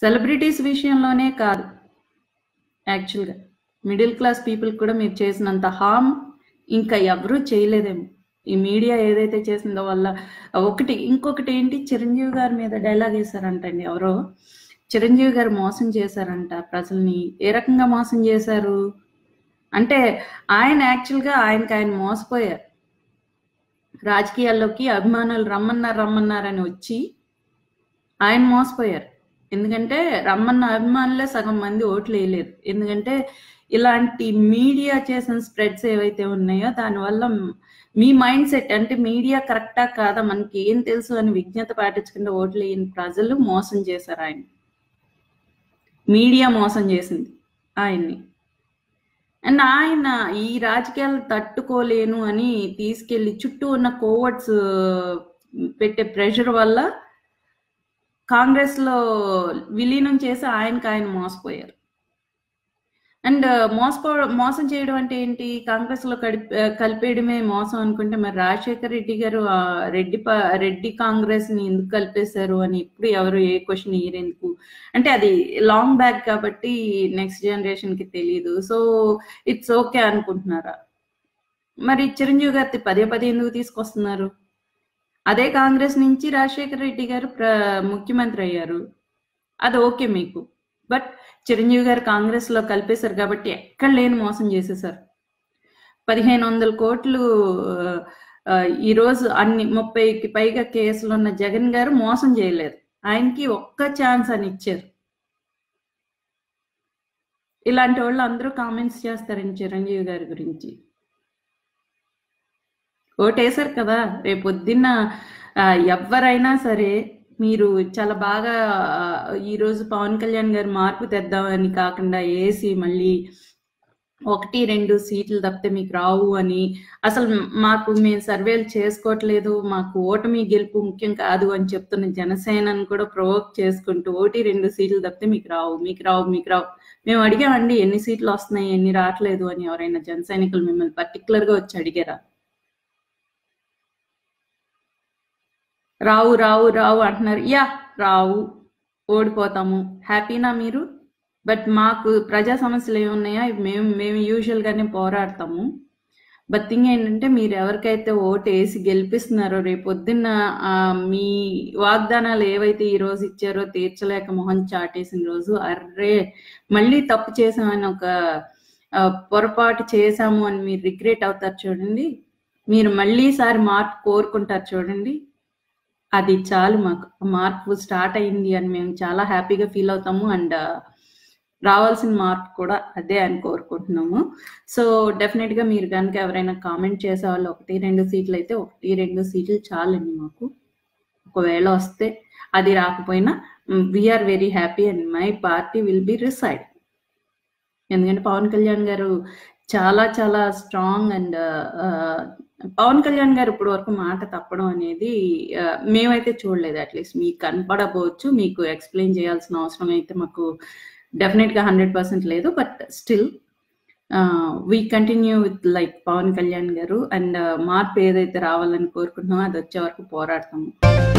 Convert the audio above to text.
Celebrities విషయంలోనే కాదు యాక్చువల్‌గా. మిడిల్ క్లాస్ పీపుల్‌కి కూడా మీరు చేసినంత హార్మ్ ఇంకా ఎవరు చేయలేదేమో. ఈ మీడియా ఏదైతే చేసిందో వల్ల ఒకటి ఇంకొకటేంటి చిరంజీవి గారి మీద డైలాగ్ ఏసారంటండి ఎవరో. చిరంజీవి గారు మోసం చేశారంట ప్రజల్ని. ఏ రకంగా మోసం చేశారు? అంటే ఆయన యాక్చువల్‌గా ఆయనకాయన మోసపోయారు. రాజకీయాల్లోకి అభిమానులు రమ్మన్నారు, రమ్మన్నారని వచ్చి ఆయన మోసపోయారు. ఎందుకంటే రమ్మన్న అభిమానులే సగం మంది ఓట్లేయలేదు. ఎందుకంటే ఇలాంటి మీడియా చేసిన స్ప్రెడ్స్ ఏవైతే ఉన్నాయో దానివల్ల మీ మైండ్ సెట్ అంటే మీడియా కరెక్టా కాదా మనకి ఏం తెలుసు అని విజ్ఞత పాటించకుండా ఓట్లేయని ప్రజలు మోసం చేశారు ఆయన్ని. మీడియా మోసం చేసింది ఆయన్ని. అండ్ ఆయన ఈ రాజకీయాలు తట్టుకోలేను అని తీసుకెళ్ళి చుట్టూ ఉన్న కోవర్ట్స్ పెట్టే ప్రెషర్ వల్ల కాంగ్రెస్‌లో విలీనం చేసి ఆయనకాయన మోసపోయారు. అండ్ మోసపో మోసం చేయడం అంటే ఏంటి? కాంగ్రెస్‌లో కడిప్ ఆహ్, కలిపేయడమే మోసం అనుకుంటే మరి రాజశేఖర్ రెడ్డి గారు ఆహ్, రెడ్డి ప రెడ్డి కాంగ్రెస్‌ని ఎందుకు కలిపేశారు అని ఎప్పుడు ఎవరు ఏ క్వెషన్ ఎయ్యరెందుకు? అంటే అది లాంగ్ బ్యాక్ కాబట్టి నెక్స్ట్ జనరేషన్‌కి తెలీదు. సో, ఇట్స్ ఓకే అనుకుంటున్నారా? మరి చిరంజీవి గారిది పదే పదే ఎందుకు తీసుకొస్తున్నారు? అదే కాంగ్రెస్ నుంచి రాజశేఖర్ రెడ్డి గారు ప్ర ముఖ్యమంత్రి అయ్యారు. అది ఓకే మీకు. బట్ చిరంజీవి గారు కాంగ్రెస్‌లో కలిపేశారు కాబట్టి ఎక్కడ లేని మోసం చేసేశారు. 1500,00,00,000 ఆహ్, ఈరోజు అన్ని 30కి పైగా కేసులున్న జగన్ గారు మోసం చేయలేదు. ఆయనకి ఒక్క ఛాన్స్ అని ఇచ్చారు. ఇలాంటోళ్ళు అందరూ కామెంట్స్ చేస్తారండి చిరంజీవి గారి గురించి. ఓటేశారు కదా! రేపొద్దున్న ఆహ్, ఎవ్వరైనా సరే మీరు చాలా బాగా ఆహ్, ఈరోజు పవన్ కళ్యాణ్ గారు మార్పు తెద్దామని కాకుండా ఏసి మళ్ళీ 1, 2 సీట్లు తప్పితే మీకు రావు అని అసలు మాకు మేము సర్వేలు చేసుకోవట్లేదు. మాకు ఓటమి, గెలుపు ముఖ్యం కాదు అని చెప్తున్న జనసేనని కూడా ప్రొవోక్ చేసుకుంటూ 1, 2 సీట్లు తప్పితే మీకు రావు, మీకు రావు, మీకు రావు. మేము అడిగామండి ఎన్ని సీట్లొస్తున్నాయి, ఎన్ని రాట్లేదు అని ఎవరైనా జన సైనికులు మిమ్మల్ని పర్టిక్యులర్‌గా వచ్చి అడిగారా? రావు, రావు, రావు అంటున్నారు. యాహ్! రావు. ఓడిపోతాము. హ్యాపీనా మీరు? బట్ మాకు ప్రజా సమస్యలు ఏమున్నాయో అవి మేము మేము యూజువల్‌గానే పోరాడతాము. బట్ థింగ్ ఏంటంటే మీరు ఎవరికైతే ఓటేసి గెలిపిస్తున్నారో రేపొద్దున్న ఆహ్, మీ వాగ్దానాలు ఏవైతే ఈరోజు ఇచ్చారో తీర్చలేక మొహం చాటేసిన రోజు అర్రే! మళ్ళీ తప్పు చేశామని ఒక ఆహ్, పొరపాటు చేశాము అని మీరు రిగ్రెట్ అవుతారు చూడండి. మీరు మళ్ళీసారి మార్పు కోరుకుంటారు చూడండి. అది చాలు మాకు. మార్పు స్టార్ట్ అయింది అని మేము చాలా హ్యాపీగా ఫీల్ అవుతాము. అండ్ రావాల్సిన మార్పు కూడా అదే అని కోరుకుంటున్నాము. సో, డెఫినిట్‌గా మీరు గనుక ఎవరైనా కామెంట్ చేసేవాళ్ళు 1, 2 సీట్లయితే 1, 2 సీట్లు చాలండి మాకు. ఒకవేళ వస్తే అది రాకపోయినా hmm, we are very happy and my party will be reside. ఎందుకంటే పవన్ కళ్యాణ్ గారు చాలా చాలా స్ట్రాంగ్ అండ్ ఆహ్, పవన్ కళ్యాణ్ గారు ఇప్పటి వరకు మాట తప్పడం అనేది ఆహ్, మేమైతే చూడలేదు అట్‌లీస్ట్ మీకు కనపడబోవచ్చు. మీకు ఎక్స్‌ప్లెయిన్ చేయాల్సిన అవసరం అయితే మాకు డెఫినిట్‌గా 100% లేదు. But still ah, we continue with like Pawan Kalyan garu and మార్పు ఏదైతే రావాలని కోరుకుంటున్నామో అదొచ్చే వరకు పోరాడతాము.